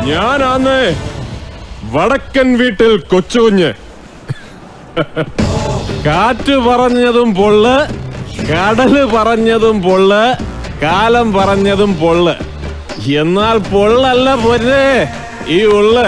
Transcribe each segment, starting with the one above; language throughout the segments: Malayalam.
ഞാനാന്ന് വടക്കൻ വീട്ടിൽ കൊച്ചുകുഞ്ഞ് കാറ്റ് പറഞ്ഞതും പൊള്ള് കടല് പറഞ്ഞതും പൊള്ള് കാലം പറഞ്ഞതും പൊള്ള് എന്നാൽ പൊള്ളല്ല പൊന്നെ ഈ ഉള്ള്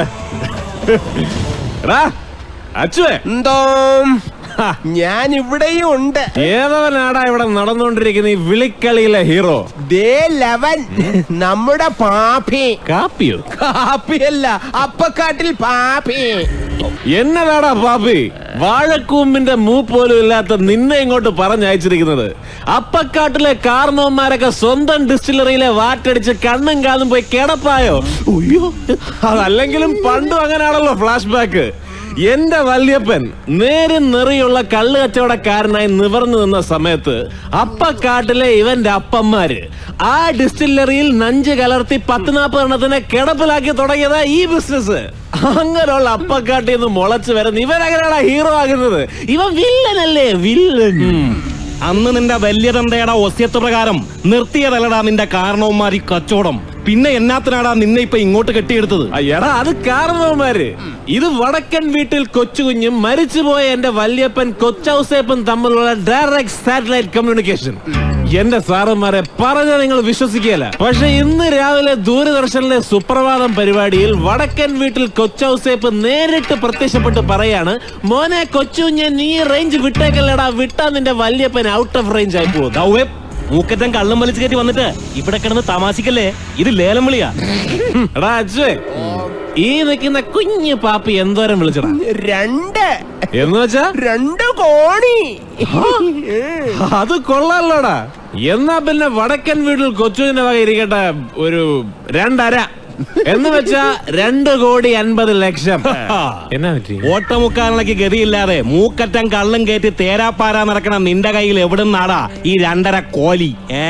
എടാ, അച്ചുവേ എന്തോ ഞാൻ ഇവിടെയും ഉണ്ട് ഏതവനാടാ ഇവിടെ നടന്നുകൊണ്ടിരിക്കുന്ന ഈ വിളിക്കളിയിലെ ഹീറോ ദേ ലവൻ നമ്മുടെ പാപ്പി കാപ്പിയോ കാപ്പിയല്ല അപ്പക്കാട്ടിൽ പാപ്പി എന്നതാടാ പാപ്പി വാഴക്കൂമ്പിന്റെ മൂ പോലും ഇല്ലാത്ത നിന്നെ ഇങ്ങോട്ട് പറഞ്ഞയച്ചിരിക്കുന്നത് അപ്പക്കാട്ടിലെ കാർന്നവന്മാരൊക്കെ സ്വന്തം ഡിസ്റ്റിലറിയിലെ വാറ്റടിച്ച് കണ്ണും കാതും പോയി കിടപ്പായോ ഉയ്യോ അതല്ലെങ്കിലും പണ്ടും അങ്ങനെയാണല്ലോ ഫ്ലാഷ് ബാക്ക് എന്റെ വല്യപ്പൻ നേരും നെറിയുള്ള കള്ളു കച്ചവടക്കാരനായി നിവർന്നു നിന്ന സമയത്ത് അപ്പക്കാട്ടിലെ ഇവന്റെ അപ്പന്മാര് ആ ഡിസ്റ്റിലറിയിൽ നഞ്ച് കലർത്തി പത്ത് നാൽപ്പത് എണ്ണത്തിനെ കിടപ്പിലാക്കി തുടങ്ങിയതാ ഈ ബിസിനസ് അങ്ങനെയുള്ള അപ്പക്കാട്ടിൽ നിന്ന് മുളച്ചു വരുന്ന ഇവനെങ്ങനെയാണ് ഹീറോ ആകുന്നത് ഇവൻ വില്ലനല്ലേ വില്ലൻ അന്ന് നിന്റെ വലിയ തന്തയുടെ ഒസ്യത്ത് പ്രകാരം നിർത്തിയതല്ലടാ നിന്റെ കാരണവന്മാർ ഈ കച്ചവടം പിന്നെ എന്നാത്തിനാടാ നിന്നെ ഇപ്പൊ ഇങ്ങോട്ട് കെട്ടിയെടുത്തത് ആ, എടാ അത് കാരണവന്മാര് ഇത് വടക്കൻ വീട്ടിൽ കൊച്ചുകുഞ്ഞും മരിച്ചുപോയ എന്റെ വല്യപ്പൻ കൊച്ചൗസേപ്പൻ തമ്മിലുള്ള ഡയറക്ട് സാറ്റലൈറ്റ് കമ്മ്യൂണിക്കേഷൻ എന്റെ സാറന്മാരെ പറഞ്ഞ നിങ്ങൾ വിശ്വസിക്കുകയല്ല പക്ഷെ ഇന്ന് രാവിലെ ദൂരദർശനിലെ സുപ്രഭാതം പരിപാടിയിൽ വടക്കൻ വീട്ടിൽ കൊച്ചൗസേപ്പ് നേരിട്ട് പ്രത്യക്ഷപ്പെട്ട് പറയാണ് മോനെ കൊച്ചുകുഞ്ഞെ നീ റേഞ്ച് വിട്ടേക്കല്ലടാ വിട്ടാ നിന്റെ വല്യപ്പൻ ഔട്ട് ഓഫ് റേഞ്ച് ആയി പോകും ദൗവേ, മൂക്കറ്റം കള്ളം വലിച്ചു കയറ്റി വന്നിട്ട് ഇവിടെ കിടന്ന് തമാശിക്കല്ലേ ഇത് ലേലം വിളിയാ എടാ അച്ഛേ ഈ നിൽക്കുന്ന കുഞ്ഞു പാപ്പി എന്തോരം വിളിച്ചടാ രണ്ട് എന്ന് വെച്ചാ രണ്ട് കോണി അത് കൊള്ളാലോടാ എന്നാ പിന്നെ വടക്കൻ വീട്ടിൽ കൊച്ചുവിന്റെ വക ഇരിക്കട്ടെ ഒരു രണ്ടര എന്ന് വെച്ചാ രണ്ട് കോടി അൻപത് ലക്ഷം എന്നാ പറ്റി ഓട്ടമുക്കാലിനൊക്കെ ഗതിയില്ലാതെ മൂക്കറ്റം കള്ളം കയറ്റി തേരാപ്പാരാ നടക്കണ നിന്റെ കയ്യിൽ എവിടുന്നാടാ ഈ രണ്ടര കോലി ഏ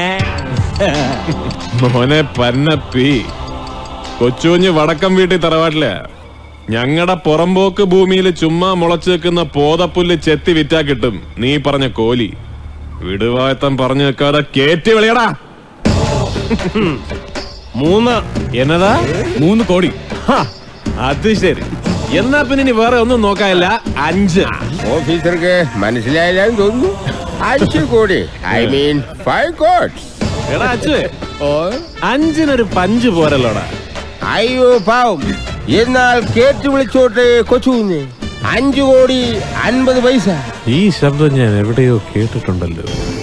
മോനെ പന്നപ്പി കൊച്ചുകുഞ്ഞ് വടക്കം വീട്ടിൽ തറവാട്ടില്ല ഞങ്ങളുടെ പുറമ്പോക്ക് ഭൂമിയിൽ ചുമ്മാ മുളച്ചു വെക്കുന്ന പോതപ്പുല്ല് ചെത്തി വിറ്റാ കിട്ടും നീ പറഞ്ഞ കോലി വിടുവായത്തം പറഞ്ഞു വെക്കാതെ കേറ്റി വിളിയടാ മൂന്ന് എന്നതാ മൂന്ന് കോടി ഹ, അത് ശരി എന്നാ പിന്നെ ഇനി വേറെ ഒന്നും നോക്കാനില്ല അഞ്ച് ഓഫീസർക്ക് മനസ്സിലായില്ലാന്ന് തോന്നുന്നു അഞ്ച് കോടി ഐ മീൻ ഫൈവ് കോട്സ് എടാ അച്ചു ഓ അഞ്ചിനൊരു പഞ്ച് പോരല്ലോടാ അയ്യോ പാവം എന്നാൽ കേട്ട് വിളിച്ചോട്ടെ കൊച്ചുകുഞ്ഞ് അഞ്ചു കോടി അൻപത് പൈസ ഈ ശബ്ദം ഞാൻ എവിടെയോ കേട്ടിട്ടുണ്ടല്ലോ